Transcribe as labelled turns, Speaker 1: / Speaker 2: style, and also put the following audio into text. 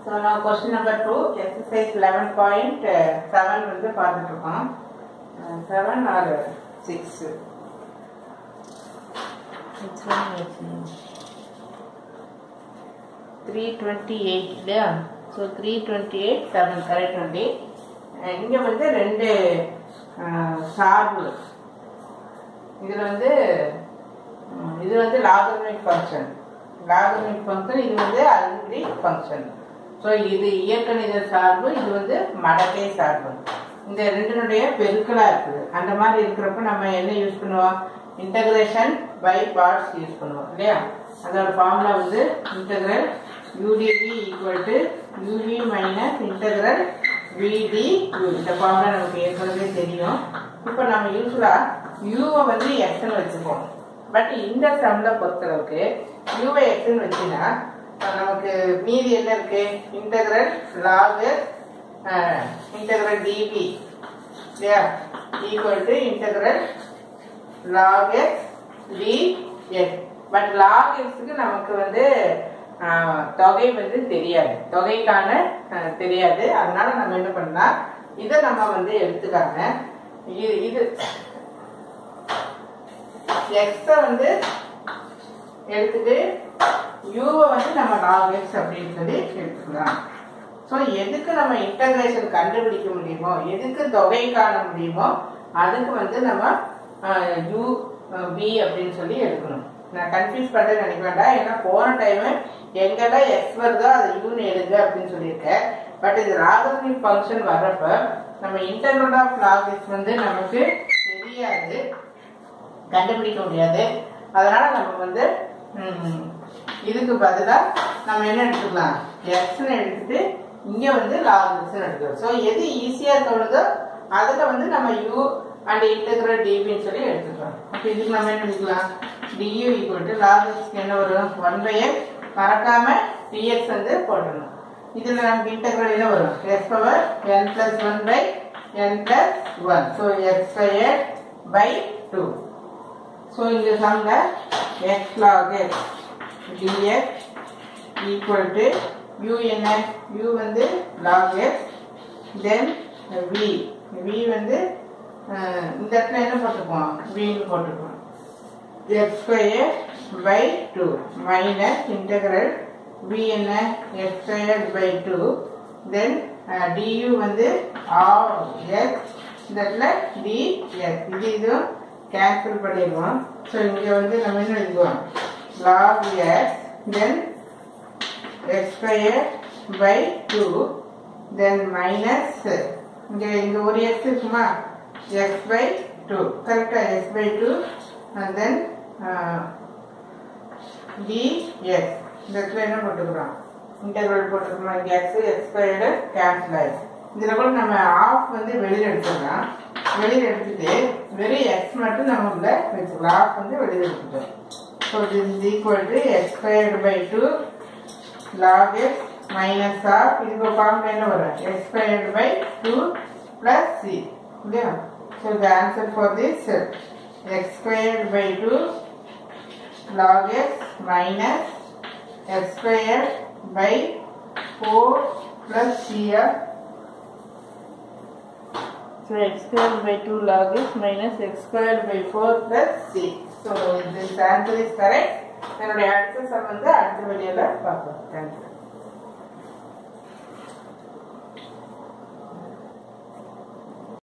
Speaker 1: so நான் question number two exercise eleven point seven வந்து பார்த்துட்டு இருக்கோம் seven or six three twenty eight இல்லையா so three twenty eight seven correct twenty இங்கே வந்து ரெண்டு அஹ், சார்பு இதில் வந்து ம், இது வந்து லாகர்மிக் ஃபங்க்ஷன் லாகர்மிக் ஃபங்க்ஷன் இது வந்து அல்ஜிப்ரிக் ஃபங்க்ஷன் ஸோ இது இயற்கணித சார்பு இது வந்து மடக்கை சார்பு இந்த ரெண்டினுடைய பெருக்கலா இருக்குது அந்த மாதிரி இருக்கிறப்ப நம்ம என்ன யூஸ் பண்ணுவோம் இன்டகிரேஷன் பை பார்ட்ஸ் யூஸ் பண்ணுவோம் இல்லையா அதோட ஃபார்முலா வந்து integral UDV equal to UV minus integral VD இந்த ஃபார்முலா நமக்கு ஏற்கனவே தெரியும் இப்போ நம்ம யூஸ்வலாக யூவை வந்து எக்ஸ்னு வச்சுப்போம் பட் இந்த சம்ல பொறுத்தளவுக்கு யூவை எக்ஸ்னு வச்சுன்னா அஹ் நமக்கு மீதி என்ன இருக்கு இன்டகிரல் லாகு இன்டகிரல் டிபி இல்லையா equal to integral log X D X but log எக்ஸுக்கு நமக்கு வந்து ஆஹ், தொகை வந்து தெரியாது தொகைக்கான ஆஹ், தெரியாது அதனால நம்ம என்ன பண்ணலாம் இதை நம்ம வந்து எடுத்துக்காங்க இது இது எக்ஸை வந்து எடுத்துட்டு யூவை வந்து நம்ம லாக் எக்ஸ் அப்படின்னு சொல்லி எடுத்துக்கலாம் ஸோ எதுக்கு நம்ம இன்டகிரேஷன் கண்டுபிடிக்க முடியுமோ எதுக்கு தொகை காண முடியுமோ அதுக்கு வந்து நம்ம யூ பி அப்படின்னு சொல்லி எடுக்கணும் நான் கன்ஃபியூஸ் பண்ணுறது நினைக்க வேண்டாம் ஏன்னா போன டைமு எங்கெல்லாம் எக்ஸ் வருதோ அதை யூன்னு எடுங்க அப்படின்னு சொல்லியிருக்கேன் பட் இது லாகர்மிக் ஃபங்க்ஷன் வர்றப்ப நம்ம இன்டர்னல் ஆஃப் லாக் எக்ஸ் வந்து நமக்கு தெரியாது கண்டுபிடிக்க முடியாது அதனால நம்ம வந்து ம், இதுக்கு பதிலா நம்ம என்ன எடுத்துக்கலாம் எக்ஸ்னு எடுத்துட்டு இங்க வந்து லாகரித்ம்னு எடுத்துக்கலாம் ஸோ எது ஈஸியா தோணுதோ அதுல வந்து நம்ம யூ அண்ட் இன்டெகிரல் டிபின்னு சொல்லி எடுத்துக்கலாம் அப்போ இதுக்கு நம்ம என்ன எடுத்துக்கலாம் டியூ ஈக்குவல் டு லாகரித்ம்க்கு என்ன வரும் ஒன் பை எக்ஸ் மறக்காம டிஎக்ஸ் வந்து போடணும் இதுல நமக்கு இன்டெகிரல் என்ன வரும் X power N plus one by N plus one so X square by two so இந்த சம்ல X log X DX equal to U என்ன யூ வந்து log X then V V வந்து அஹ், இந்த இடத்துல என்ன போட்டுப்போம் வின்னு போட்டுப்போம் X square by two minus integral V என்ன X square by two then due வந்து ஆர் எக்ஸ் இந்த இடத்துல டி எக்ஸ் இது இதுவும் கேன்சல் பண்ணிடுவோம் ஸோ இங்கே வந்து நம்ம என்ன எழுதுவோம் log X then x square by 2 then minus இங்க இங்க ஒரு x இருக்குமா x by 2 கரெக்டா x by 2 and then uh, dx இந்த இடத்துல என்ன போட்டுக்கிறோம் இன்டெகிரல் போட்டுக்கிறோம் இங்க x x ஸ்கொயர்டு கேன்சல் ஆயிடுச்சு இதுல கூட நம்ம ஆஃப் வந்து வெளியில எடுத்துக்கலாம் வெளியில எடுத்துட்டு வெறும் x மட்டும் நம்ம உள்ள வச்சுக்கலாம் ஆஃப் வந்து வெளியில எடுத்துட்டோம் so this is equal to x squared by 2 log x minus of இதுக்கு ஃபார்முலா என்ன வரும் x squared by 2 plus c இல்லையா so the answer for this x squared by 2 log x minus x squared by 4 plus c of so x squared by 2 log x minus x squared by 4 plus c so this answer is correct என்னுடைய அடுத்த some வந்து அடுத்த வீடியோல பார்ப்போம் thank you